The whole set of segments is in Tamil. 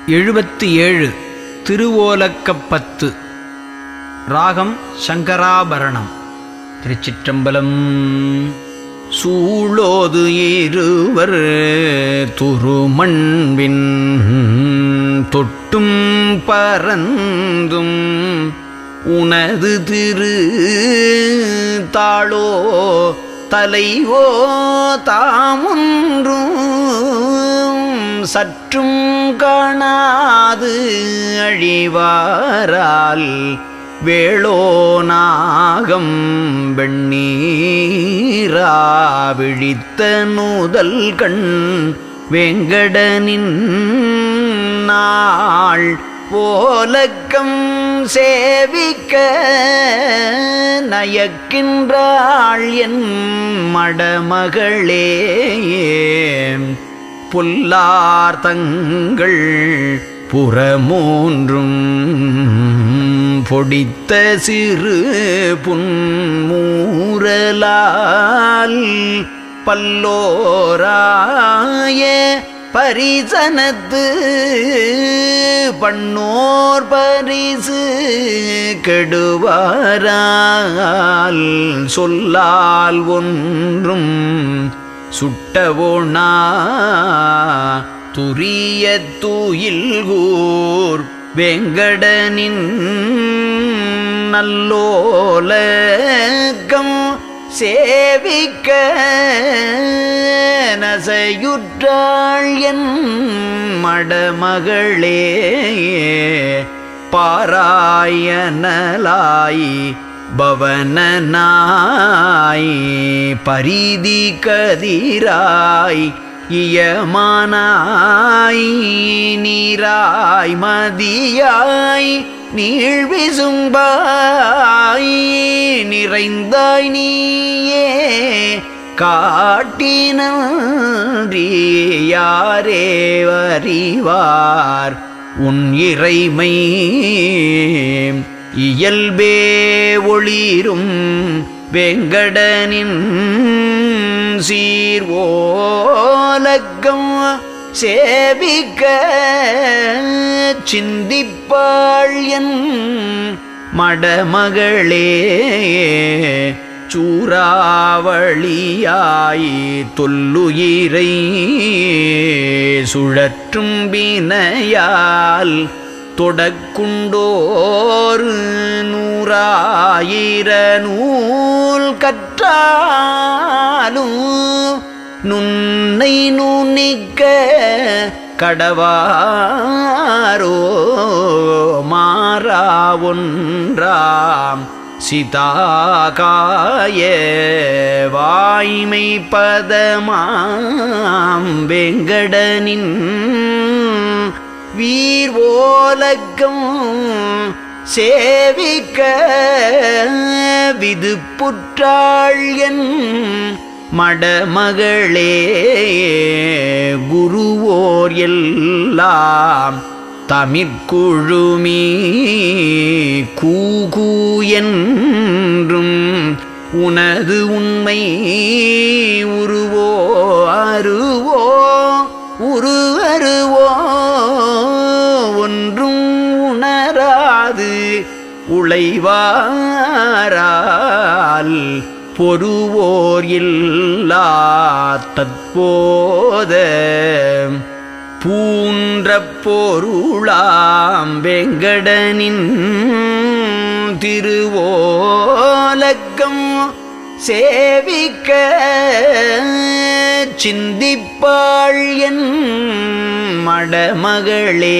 எழுபத்தி ஏழு திருவோலக்கப்பத்து ராகம் சங்கராபரணம் திருச்சிற்றம்பலம் சூழோது இருவர் துருமண்வின் தொட்டும் பரந்தும் உனது திரு தாளோ தலைவோ தாமொன்றும் சற்றும் காணாது அழிவாரால் வேளோனாகம் வெண்ணீரா விழித்த நூதல் கண் வெங்கடனின் நாள் போலக்கம் சேவிக்க நயக்கின்றாள் என் மடமகளே புல்லார் தங்கள் புறமூன்றும் பொடித்த சிறு புன்மூரலால் பல்லோராய பரிசனத்து பண்ணோர் பரிசு கெடுவாரால் சொல்லால் ஒன்றும் சுட்டவோனா துரிய தூயில்கூர் வெங்கடனின் நல்லோலகம் சேவிக்க நசையுற்றாள் என் மடமகளே பாராயணலாய் பவனனாய் பரிதி கதிராய் இயமானாய் நீராய் மதியாய் நீழ்விசும்பாய் நிறைந்தாய் நீயே காட்டினன்றி யாரே அறிவார் உன் இறைமை இயல்பே ஒளிரும் வெங்கடனின் சீர்வோலக்கம் சேவிக்க சிந்திப்பாள் என் மடமகளே சூறாவளியாய் தொல்லுயிரை சுழற்றும் வினையால் தொடக்குண்டோர் நூறாயிர நூல் கற்றாலும் நுன்னை நுண்ணிக்க கடவாரோ மாறா ஒன்றாம் சிதாகாய வாய்மை பதமாம் வெங்கடனின் வீர் ஓலக்கம் சேவிக்க விது புற்றாள் என் மடமகளே குருவோர் எல்லாம் தமிழ்குழுமி கூகு என்றும் உனது உண்மை உருவோ அருவோ உரு அருவோ ஒன்றும் உணராது உழைவாரால் பொறுவோர் இல்லா தற்போத பூன்ற பொருளாம் வெங்கடனின் திருவோலக்கம் சேவிக்க சிந்திப்பாள் என் மடமகளே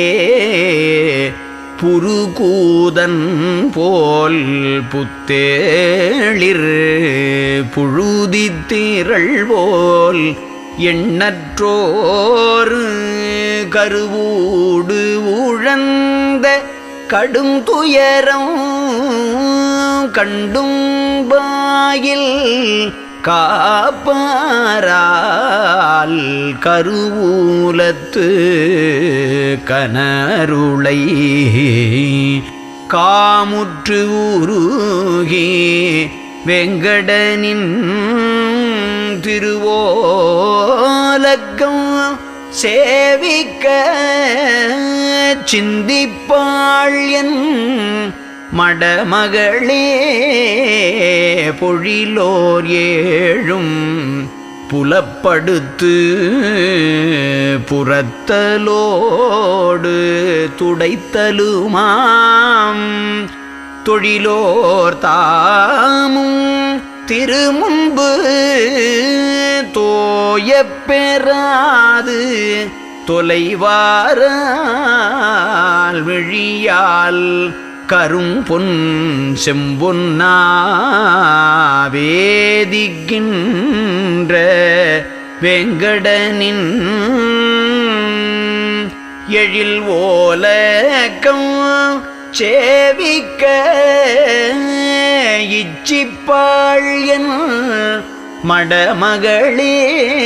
புருகூதன் போல் புத்தேளிர் புழுதித்திரள் போல் எண்ணற்றோர் கருவூடு உழந்த கடும் துயரம் கண்டும் பாயில் காப்பாரால் கருவூலத்து கனருளை காமுற்று உருகி வெங்கடனின் திருவோலக்கம் சேவிக்க சிந்திப்பாள் என் மடமகளே பொழிலோர் ஏழும் புலப்படுத்து புறத்தலோடு துடைத்தலுமாம் தொழிலோர் தாமும் திருமுன்பு தோயப் பெறாது தொலைவாரால் விழியால் கரும் பொன் செம்பொன்னா வேதிக்கின்ற வெங்கடனின் எழில் ஓலக்கம் சேவிக்க இச்சிப்பாள் என் மடமகளே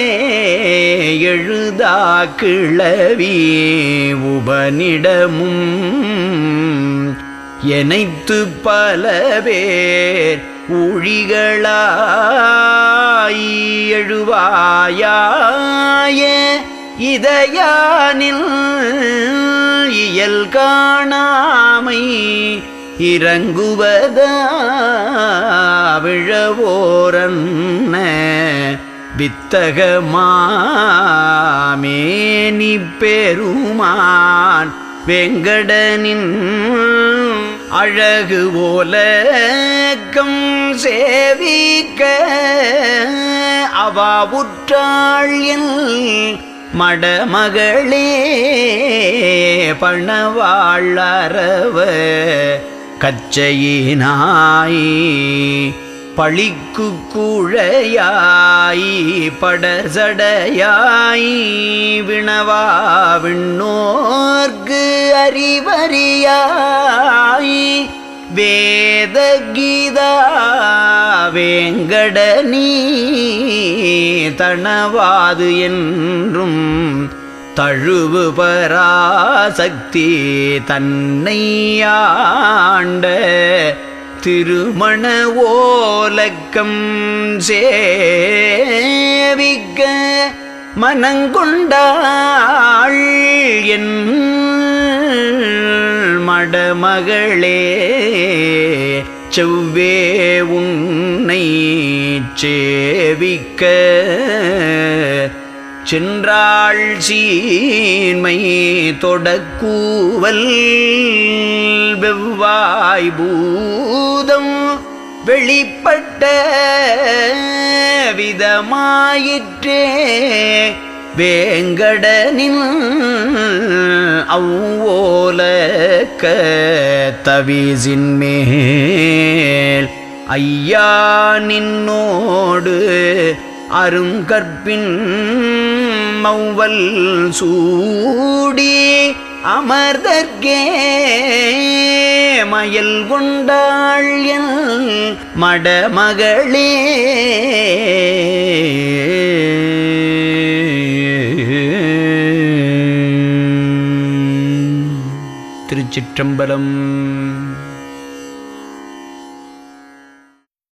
எழுதா கிளவி உபனிடமும் எனைத்து பல பேர் ஊழிகளாய் எழுவாயாய இதயானில் இயல் காணாமை இறங்குவதா விழவோரன்ன வித்தகமாமேனி பெருமான் வெங்கடனின் அழகு ஓலக்கம் சேவிக்க அவா உற்றாள் என் மடமகளே பணவாழறவ கச்சையினாய் பழிக்கு குழையாய் படர்சடையாய் விணவா விண்ணோர்க்கு அறிவறியாய் வேதகீதா வேங்கடனீ தனவாது என்றும் தழுவு பராசக்தி தன்னை ஆண்ட திருமண ஓலக்கம் சேவிக்க மனங்கொண்டாள் என் மடமகளே செவ்வே உன்னை சேவிக்க சென்றாள் சீன்மை தொடக்கூவல் வெவ்வாய் பூதம் வெளிப்பட்ட விதமாயிற்றே வேங்கடனின் அவ்வோலக்க தவிசின் மேல் ஐயா நின்னோடு அருங்கற்பின் மௌவல் சூடி அமர்தற்கே மயல் கொண்டாள் என் மடமகளே திருச்சிற்றம்பலம்